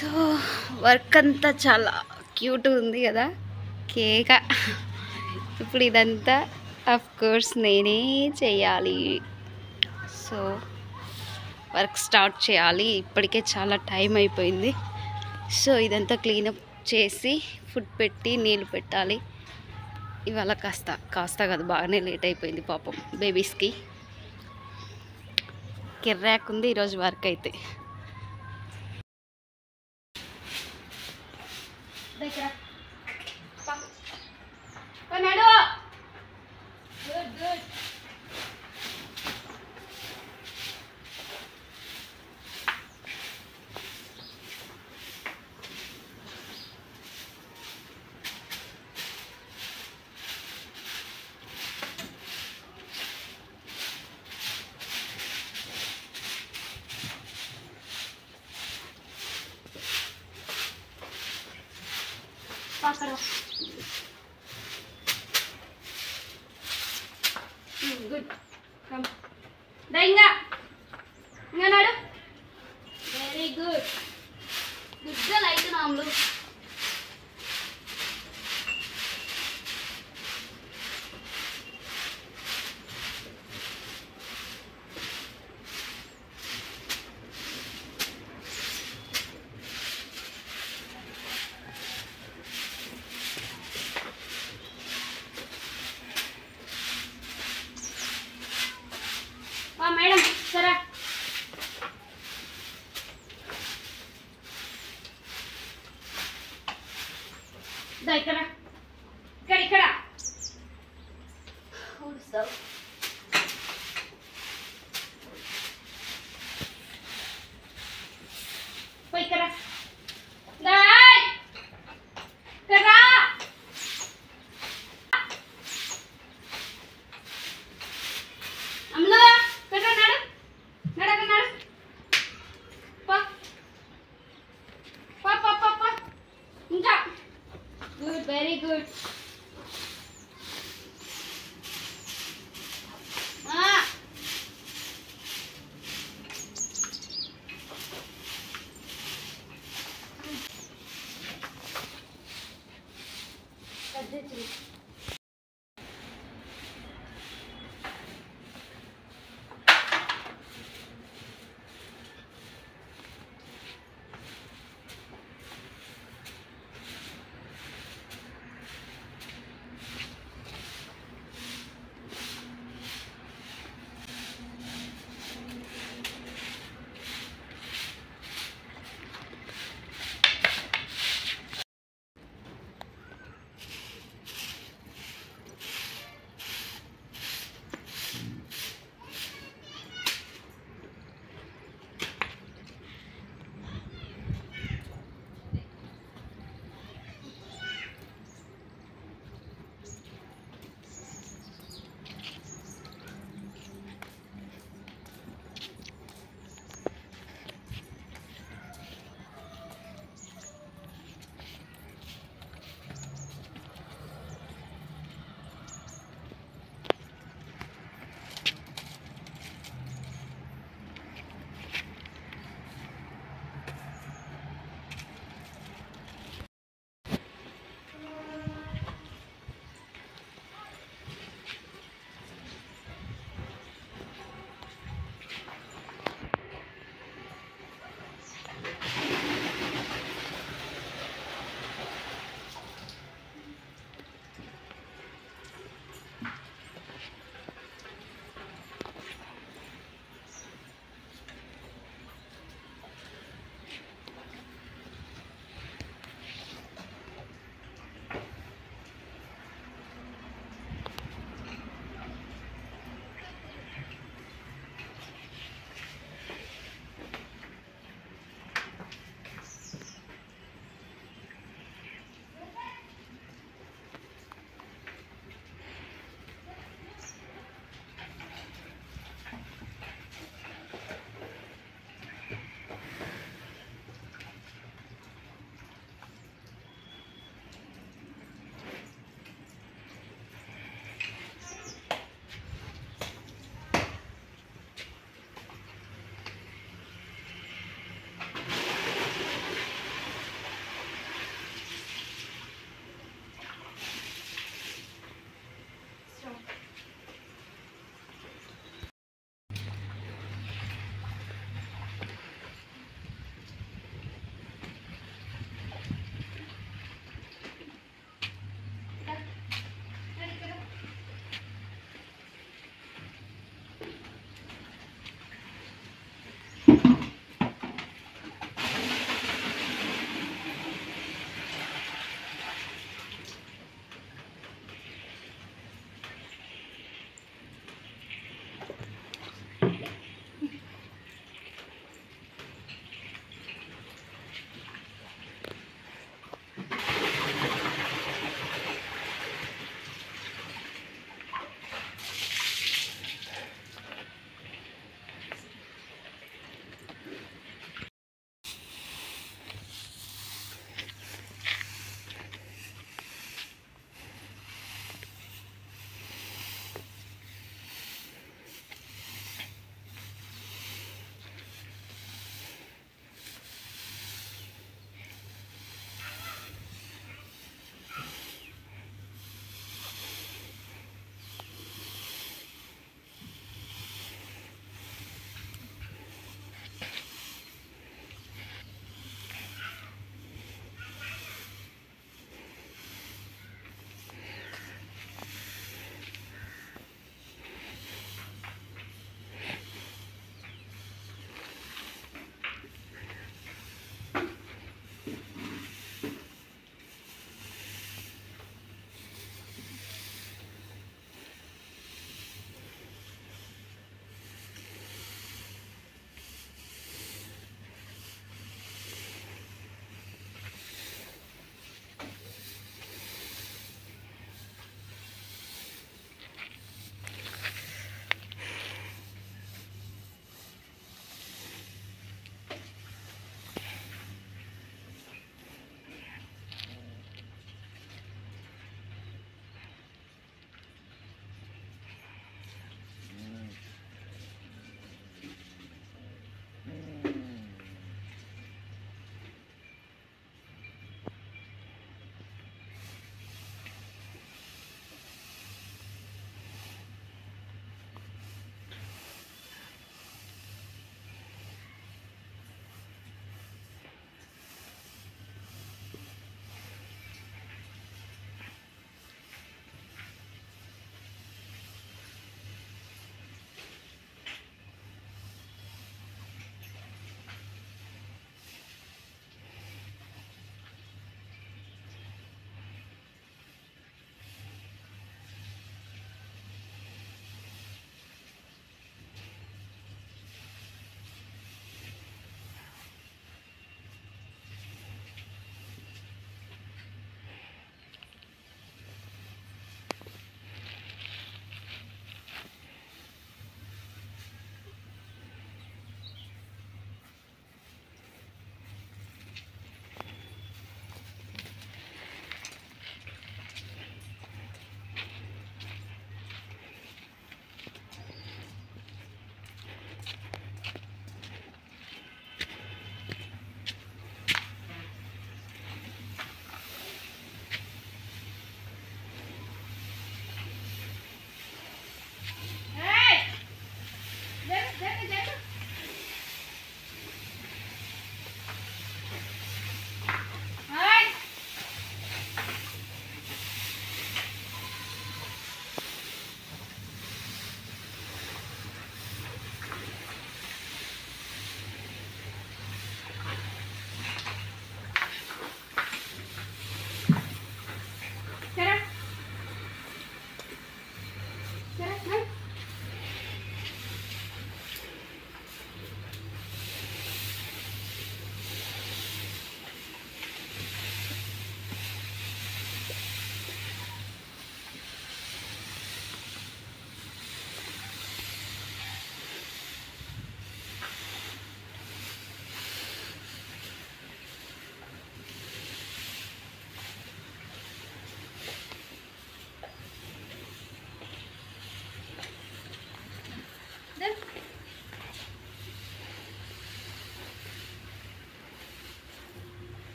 So work అంతా చాలా cute ఉంది కదా కేక ఇప్పుడు ఇదంతా అఫ్ కోర్స్ నేనే చేయాలి సో వర్క్ స్టార్ట్ చేయాలి ఇప్పటికే చాలా టైం అయిపోయింది సో ఇదంతా క్లీనప్ చేసి ఫుడ్ పెట్టి నీళ్ళు పెట్టాలి ఇవాళ కాస్త కాస్త కాదు బాగానే లేట్ అయిపోయింది పాపం బేబీస్కి కిర్రాక్ ఉంది ఈరోజు వర్క్ అయితే గుడ్ గుడ్ పక్కన గుడ్ కమ్ దా ఇంకా ఇంకా నాడు వెరీ గుడ్ గుడ్గా లైట్ నాములు ఆ మేడం సరే దా ఇక్కడ ఇక్కడ ఇక్కడ ఊడుస్తావు పోయి ఇక్కడ దాయ్ ఇక్కడ రా. అమ్ములు ఇక్కడ నడు నడు అక్కడ నడు పో పో పో పో పో ఇంకా గుడ్ వెరీ గుడ్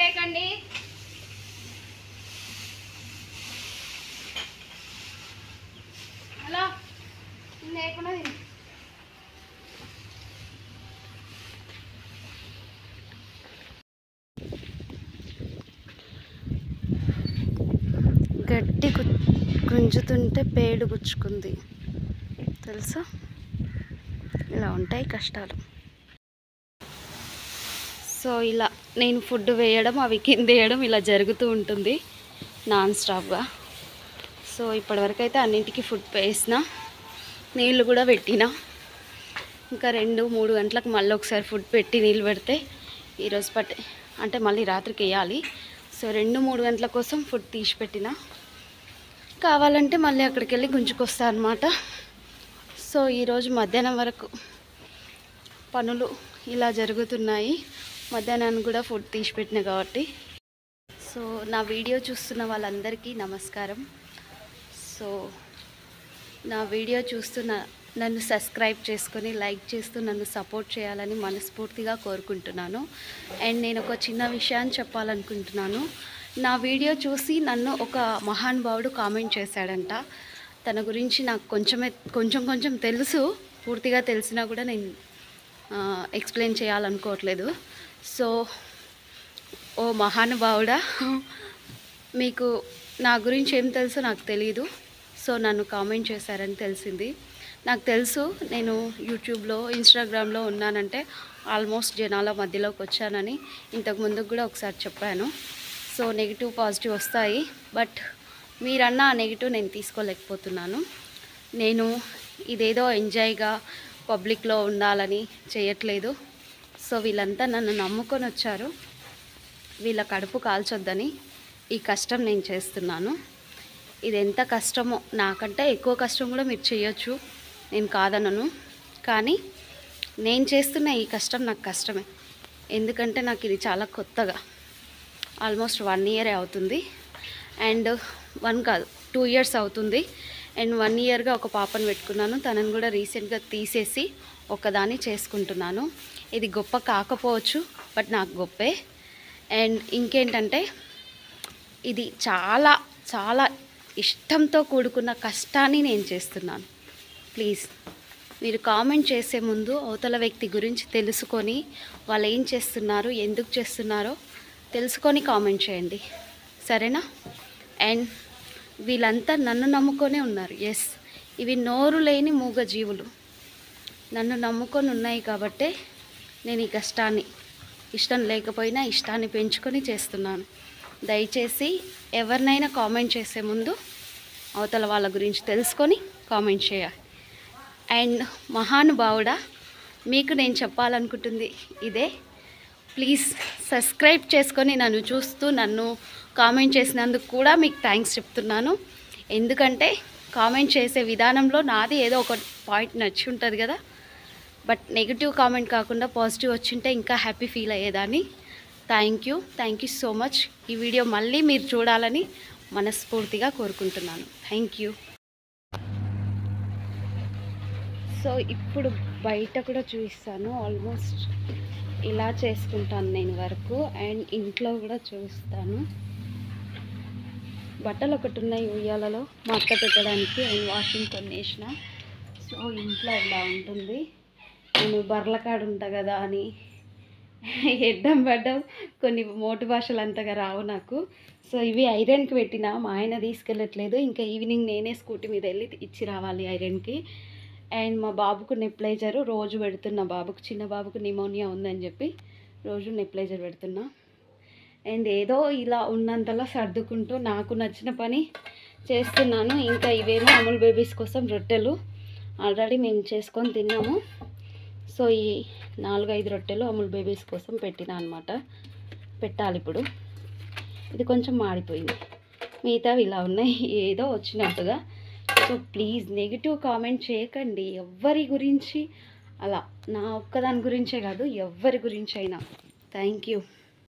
చేయకండి హలో లేకుండా తిను. గడ్డి గు గుంజుతుంటే పేడు గుచ్చుకుంది తెలుసా ఇలా ఉంటాయి కష్టాలు సో ఇలా నేను ఫుడ్ వేయడం అవి కింద వేయడం ఇలా జరుగుతూ ఉంటుంది నాన్ స్టాప్గా సో ఇప్పటివరకు అయితే అన్నింటికి ఫుడ్ వేసిన నీళ్ళు కూడా పెట్టిన ఇంకా రెండు మూడు గంటలకు మళ్ళీ ఒకసారి ఫుడ్ పెట్టి నీళ్ళు పెడితే ఈరోజు పట్టి అంటే మళ్ళీ రాత్రికి వేయాలి సో రెండు మూడు గంటల కోసం ఫుడ్ తీసి పెట్టిన కావాలంటే మళ్ళీ అక్కడికి వెళ్ళి గుంజుకొస్తా అనమాట సో ఈరోజు మధ్యాహ్నం వరకు పనులు ఇలా జరుగుతున్నాయి మధ్యాహ్నాన్ని కూడా ఫుడ్ తీసి పెట్టిన కాబట్టి సో నా వీడియో చూస్తున్న వాళ్ళందరికీ నమస్కారం సో నా వీడియో చూస్తున్న నన్ను సబ్స్క్రైబ్ చేసుకొని లైక్ చేస్తూ నన్ను సపోర్ట్ చేయాలని మనస్ఫూర్తిగా కోరుకుంటున్నాను అండ్ నేను ఒక చిన్న విషయాన్ని చెప్పాలనుకుంటున్నాను నా వీడియో చూసి నన్ను ఒక మహానుభావుడు కామెంట్ చేశాడంట తన గురించి నాకు కొంచెమే కొంచెం కొంచెం తెలుసు పూర్తిగా తెలిసినా కూడా నేను ఎక్స్ప్లెయిన్ చేయాలనుకోవట్లేదు సో ఓ మహానుభావుడా మీకు నా గురించి ఏం తెలుసో నాకు తెలియదు సో నన్ను కామెంట్ చేశారని తెలిసింది నాకు తెలుసు నేను యూట్యూబ్లో ఇన్స్టాగ్రామ్లో ఉన్నానంటే ఆల్మోస్ట్ జనాల మధ్యలోకి వచ్చానని ఇంతకు ముందుకు కూడా ఒకసారి చెప్పాను సో నెగిటివ్ పాజిటివ్ వస్తాయి బట్ మీరన్న ఆ నెగిటివ్ నేను తీసుకోలేకపోతున్నాను నేను ఇదేదో ఎంజాయ్గా పబ్లిక్లో ఉండాలని చేయట్లేదు సో వీళ్ళంతా నన్ను నమ్ముకొని వచ్చారు వీళ్ళ కడుపు కాల్చొద్దని ఈ కష్టం నేను చేస్తున్నాను ఇది ఎంత కష్టమో నాకంటే ఎక్కువ కష్టం కూడా మీరు చేయొచ్చు నేను కాదనను కానీ నేను చేస్తున్న ఈ కష్టం నాకు కష్టమే ఎందుకంటే నాకు ఇది చాలా కొత్తగా ఆల్మోస్ట్ వన్ ఇయరే అవుతుంది అండ్ వన్ కాదు టూ ఇయర్స్ అవుతుంది అండ్ వన్ ఇయర్గా ఒక పాపను పెట్టుకున్నాను తనని కూడా రీసెంట్గా తీసేసి ఒకదాన్ని చేసుకుంటున్నాను ఇది గొప్ప కాకపోవచ్చు బట్ నాకు గొప్పే అండ్ ఇంకేంటంటే ఇది చాలా చాలా ఇష్టంతో కూడుకున్న కష్టాన్ని నేను చేస్తున్నాను ప్లీజ్ మీరు కామెంట్ చేసే ముందు అవతల వ్యక్తి గురించి తెలుసుకొని వాళ్ళు ఏం చేస్తున్నారు ఎందుకు చేస్తున్నారో తెలుసుకొని కామెంట్ చేయండి సరేనా అండ్ వీళ్ళంతా నన్ను నమ్ముకొనే ఉన్నారు ఎస్ ఇవి నోరు లేని మూగ జీవులు నన్ను నమ్ముకొని ఉన్నాయి కాబట్టే నేను ఈ కష్టాన్ని ఇష్టం లేకపోయినా ఇష్టాన్ని పెంచుకొని చేస్తున్నాను దయచేసి ఎవరినైనా కామెంట్ చేసే ముందు అవతల వాళ్ళ గురించి తెలుసుకొని కామెంట్ చేయాలి అండ్ మహానుభావుడా మీకు నేను చెప్పాలనుకుంటుంది ఇదే ప్లీజ్ సబ్స్క్రైబ్ చేసుకొని నన్ను చూస్తూ నన్ను కామెంట్ చేసినందుకు కూడా మీకు థ్యాంక్స్ చెప్తున్నాను ఎందుకంటే కామెంట్ చేసే విధానంలో నాది ఏదో ఒక పాయింట్ నచ్చి ఉంటుంది కదా బట్ నెగిటివ్ కామెంట్ కాకుండా పాజిటివ్ వచ్చింటే ఇంకా హ్యాపీ ఫీల్ అయ్యేదాన్ని thank you thank you so much ఈ వీడియో మళ్ళీ మీరు చూడాలని మనస్ఫూర్తిగా కోరుకుంటున్నాను థ్యాంక్ యూ సో ఇప్పుడు బయట కూడా చూపిస్తాను ఆల్మోస్ట్ ఇలా చేసుకుంటాను నేను వరకు అండ్ ఇంట్లో కూడా చూపిస్తాను బట్టలు ఒకటి ఉన్నాయి ఉయ్యాలలో మా అక్క పెట్టడానికి అండ్ వాషింగ్ కొన్ని వేసిన సో ఇంట్లో ఇలా ఉంటుంది నేను బర్లకాడు ఉంటా కదా అని ఎడ్డం పడ్డం కొన్ని మోటు భాషలు అంతగా రావు నాకు సో ఇవి ఐరన్కి పెట్టిన మా ఆయన తీసుకెళ్ళట్లేదు ఇంకా ఈవినింగ్ నేనే స్కూటీ మీద వెళ్ళి ఇచ్చి రావాలి ఐరన్కి అండ్ మా బాబుకు నెప్లైజరు రోజు పెడుతున్నా బాబుకు చిన్న బాబుకు నిమోనియా ఉందని చెప్పి రోజు నెప్లైజర్ పెడుతున్నా అండ్ ఏదో ఇలా ఉన్నంతలో సర్దుకుంటూ నాకు నచ్చిన పని చేస్తున్నాను ఇంకా ఇవేమో అమూల్ బేబీస్ కోసం రొట్టెలు ఆల్రెడీ మేము చేసుకొని తిన్నాము సో ఈ నాలుగు ఐదు రొట్టెలు అమూల్ బేబీస్ కోసం పెట్టిన అనమాట పెట్టాలి ఇప్పుడు ఇది కొంచెం మాడిపోయింది మిగతావి ఇలా ఉన్నాయి ఏదో వచ్చినట్టుగా సో ప్లీజ్ నెగిటివ్ కామెంట్ చేయకండి ఎవ్వరి గురించి అలా నా ఒక్కదాని గురించే కాదు ఎవ్వరి గురించి అయినా థ్యాంక్ యూ